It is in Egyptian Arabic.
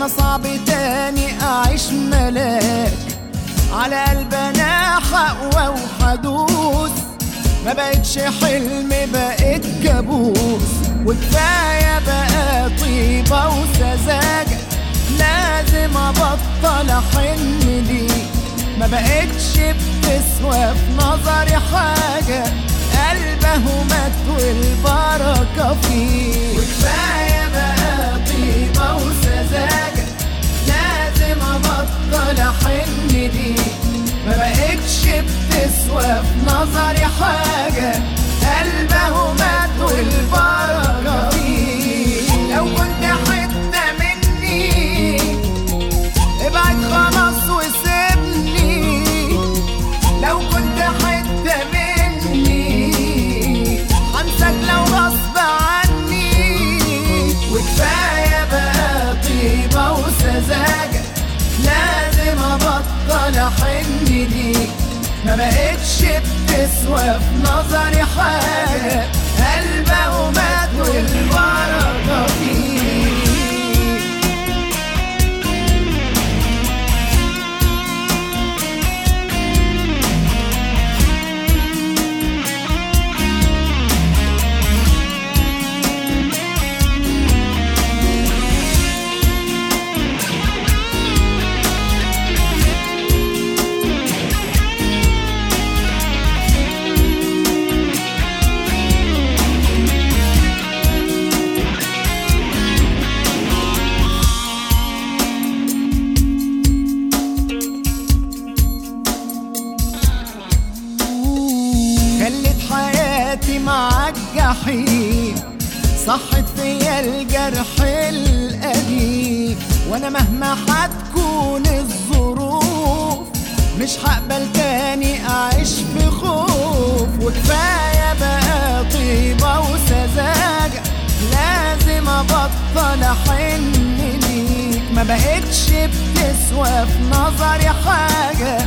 وانا صعب تاني اعيش ملاك على قلب انا حقوى وحدوس ما بقتش حلم بقيت كابوس وكفايه بقى طيبه وسذاجه لازم ابطل احن ليك ما بقتش بتسوى في نظري حاجه قلبه مات والبركه فيه وكفايه بقى طيبه وسذاجه لازم ابطل احن ليك ما بقتش بتسوى في نظري حاجة قلبه مات والبركة فيه لو كنت حتة مني ابعد خلاص وسيبني لو كنت حتة مني هنساك لو غصب عني وكفاية بقى طيبة وسذاجة لازم ابطل احن ليك ما بقتش بتسوى في نظري حاجة قلبه مات والبركة فيه خلت حياتي معاك جحيم صحت فيا الجرح القديم وانا مهما هتكون الظروف مش هقبل تاني اعيش في خوف وكفايه بقى طيبه وسذاجه لازم ابطل احن ليك ما بقتش بتسوى في نظري حاجه